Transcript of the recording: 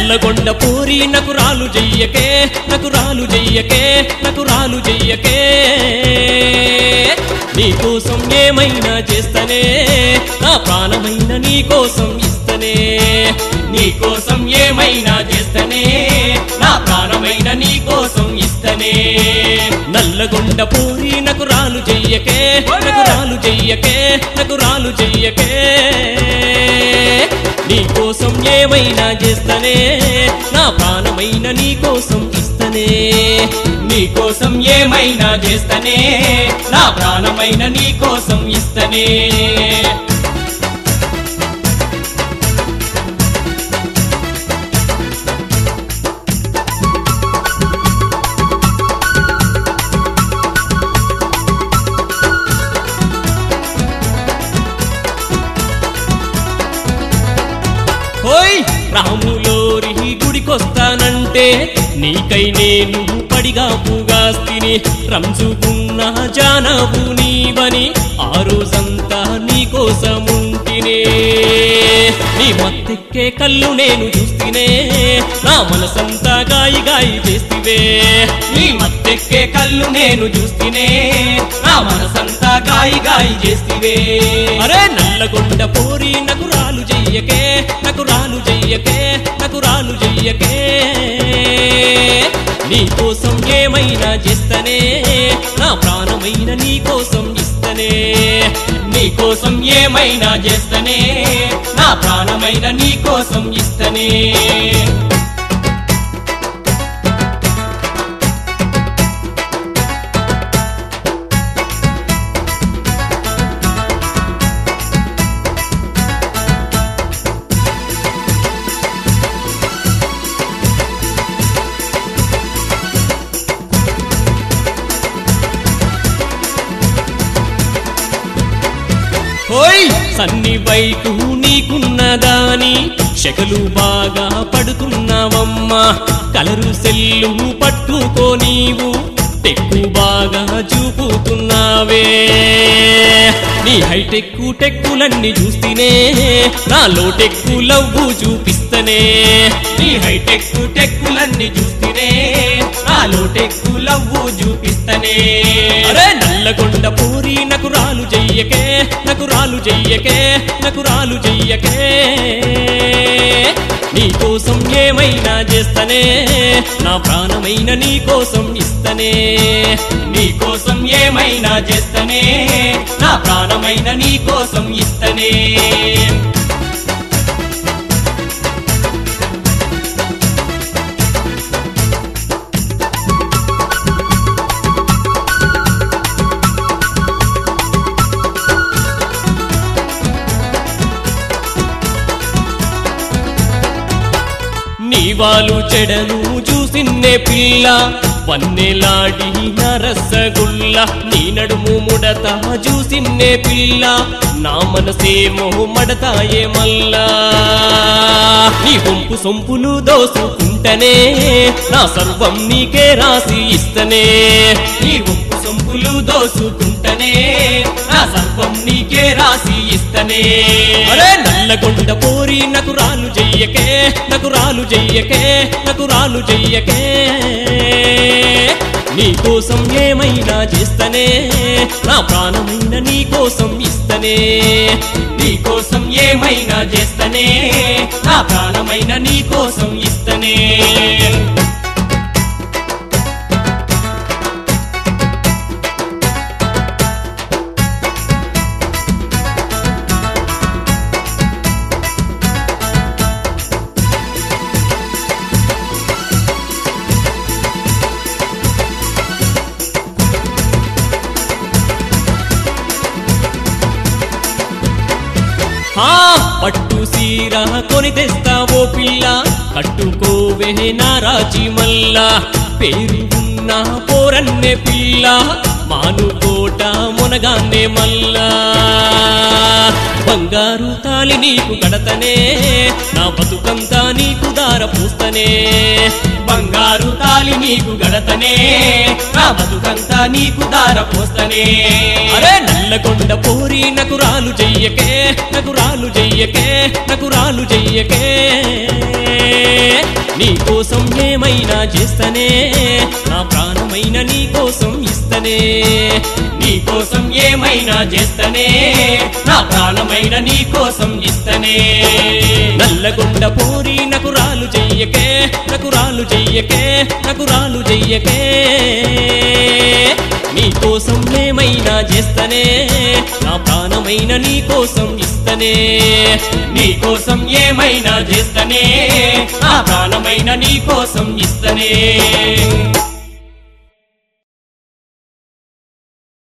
నల్లగొండ పోరి నకు రాలు చెయ్యకే నకు రాలు చెయ్యకే నకు రాలు చెయ్యకే నీకోసం ఏమైనా చేస్తనే నా ప్రాణమైన నీకోసం ఇస్తనే నీకోసం ఏమైనా చేస్తనే నా ప్రాణమైన నీకోసం ఇస్తనే నల్లగొండ పోరి నకు రాలు చెయ్యకే నకు రాలు చెయ్యకే నకు రాలు చెయ్యకే నీకోసం ఏమైనా చేస్తనే నా ప్రాణమైన నీకోసం ఇస్తనే నీకోసం ఏమైనా చేస్తనే నా ప్రాణమైన నీకోసం ఇస్తనే హోయ్ రాములోరి గుడికొస్తానంటే నీకై నేను పడిగా పూగాస్తిని రంజుకున్న జానవు నీవని ఆ రోజంతా నీకోసముంటినే నీ మత్తెక్కే కళ్ళు నేను చూస్తేనే నా మనసంతా గాయి గాయి చేస్తివే నీ మత్తెక్కే కళ్ళు నేను చూస్తేనే నా మనసంతా గాయి గాయి చేస్తివే అరే నల్లగొండ పోరి నకు రాలు చెయ్యకే నకు రాలు చెయ్యకే నకు రాలు చెయ్యకే నీకోసం ఏమైనా చేస్తనే నా ప్రాణమైన నీకోసం ఇస్తనే నీకోసం ఏమైనా చేస్తనే నా ప్రాణమైన నీకోసం ఇస్తనే హోయ్ సన్ని వైపు నీకున్నదాని శకలు బాగా పడుతున్నావమ్మా కలరు సెల్లు పట్టుకో నీవు టెక్కు బాగా చూపుతున్నావే నీ హైటెక్కు టెక్కులన్నీ చూస్తేనే నాలో టెక్కు లవ్వు చూపిస్తనే నీ హైటెక్కు టెక్కులన్నీ చూస్తేనే నాలో టెక్కు లవ్వు చూపిస్తనే అరే నల్లగొండ పూరి నకు రాలు చెయ్యకే నకు రాలు చెయ్యకే నకు రాలు చెయ్యకే నీకోసం ఏమైనా చేస్తనే నా ప్రాణమైన నీకోసం ఇస్తనే నీకోసం ఏమైనా చేస్తనే నా ప్రాణమైన నీకోసం ఇస్తనే నీవాలు చెడను చూసిన్నే పిల్ల వన్నెలాడి నరసగుల్ల నీ నడుము ముడత చూసిన్నే పిల్ల నా మనసేమో మడతాయే మల్లా నీ వంపు సొంపులు దోసుకుంటనే నా సర్వం నీకే రాసి ఇస్తనే నీ వంపు సొంపులు దోసుకుంటనే నా సర్వం నీకే రాసి ఇస్తనే అరే నల్లగొండ పోరి నకు రాలు చెయ్యకే నకు రాలు చెయ్యకే నకు రాలు చెయ్యకే నీకోసం ఏమైనా చేస్తనే నా ప్రాణమైన నీకోసం ఇస్తనే నీకోసం ఏమైనా చేస్తనే నా ప్రాణమైన నీకోసం ఇస్తనే హా పట్టు సీర కొని తెస్తావో పిల్ల కట్టుకోవే నా రాజీ మల్ల పేరు ఉన్న పోరన్నే పిల్ల మానుకోట మునగాన్నే మల్లా బంగారు తాలి నీకు కడతనే నా బతుకంతా నీకు దార పూస్తనే బంగారు తాలి నీకు గడతనే నా బతుకంతా నీకు దార పోస్తనే అరే నల్లకొండ పోరి నకు రాలు చెయ్యకే నకు రాలు చెయ్యకే నకు రాలు చెయ్యకే నీ కోసం ఏమైనా చేస్తనే నా ప్రాణమైన నీ కోసం ఇస్తనే నీ కోసం ఏమైనా చేస్తనే నా ప్రాణమైన నీ కోసం ఇస్తనే నల్లగొండ పోరి నకురాలు చెయ్యకే నకురాలు చెయ్యకే నకురాలు చెయ్యకే నీ కోసం ఏమైనా చేస్తనే నా ప్రాణమైన నీ కోసం ఇస్తనే నీ కోసం ఏమైనా చేస్తనే నా ప్రాణమైన నీ కోసం ఇస్తనే